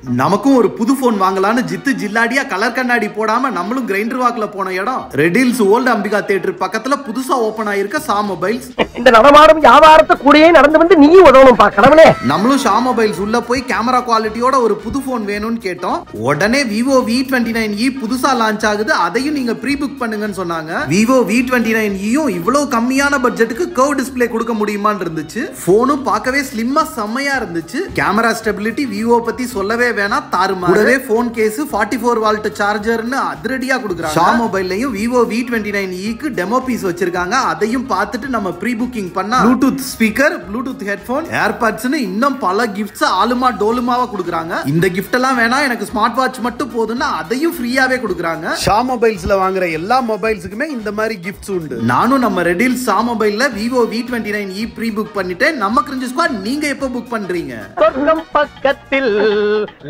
நமக்கும் ஒரு புது போன் வாங்கலாம்னு ஜித்து ஜில்லாடியா கலர் கண்ணாடி போடாம நம்மளும் கிரைண்டர் வாக்ல போன இடம் ரெடில்ஸ் ஓல்டு அம்பிகா தியேட்டர் பக்கத்துல புதுசா ஓபன் ஆயிருக்க சா மொபைல்ஸ் இந்த நடமாடும் வியாபாரத்தை கூடயே நடந்து வந்து நீ உதவணும்பா கடவுளே நம்மளும் ஷா மொபைல்ஸ் உள்ள போய் கேமரா குவாலிட்டியோட ஒரு புது போன் வேணும்னு கேட்டோம் உடனே Vivo V twenty nine E புதுசா லான்ச் ஆகுது அதையும் நீங்க ப்ரீ புக் பண்ணுங்கன்னு சொன்னாங்க விவோ வி டுவெண்ட்டி நைன் இயும் இவ்வளவு கம்மியான பட்ஜெட்டுக்கு கர்வ் டிஸ்ப்ளே கொடுக்க முடியுமான்னு இருந்துச்சு போனும் பார்க்கவே ஸ்லிம்மா செம்மையா இருந்துச்சு கேமரா ஸ்டெபிலிட்டி விவோ பத்தி சொல்லவே வேணாம் தாறுமா கூடவே phone case forty four watt சார்ஜர்னு அதிரடியா கொடுக்குறாங்க ஷா மொபைல்லையும் விவோ வி டுவெண்ட்டி நைன் இக்கு டெமோ பீஸ் வச்சிருக்காங்க அதையும் பார்த்துட்டு நம்ம ப்ரீ புக்கிங் பண்ணா ப்ளூடூத் ஸ்பீக்கர் ப்ளூடூத் ஹெட்ஃபோன் ஏர்பாட்ஸ்னு இன்னும் பல கிஃப்ட்ஸ் ஆலுமா டோலுமாவா கொடுக்குறாங்க இந்த கிஃப்ட் எல்லாம் வேணா எனக்கு ஸ்மார்ட் வாட்ச் மட்டும் போதும்னா அதையும் ஃப்ரீயாவே கொடுக்குறாங்க ஷா மொபைல்ஸ்ல வாங்குற எல்லா மொபைல்ஸுக்குமே இந்த மாதிரி கிஃப்ட்ஸ் உண்டு நானும் நம்ம ரெடில் ஷா மொபைல்ல Vivo V twenty nine E pre book பண்ணிட்டேன் நம்ம கிரிஞ்சு ஸ்குவாட் நீங்க எப்போ புக் பண்றீங்க சொர்க்கம் பக்கத்தில்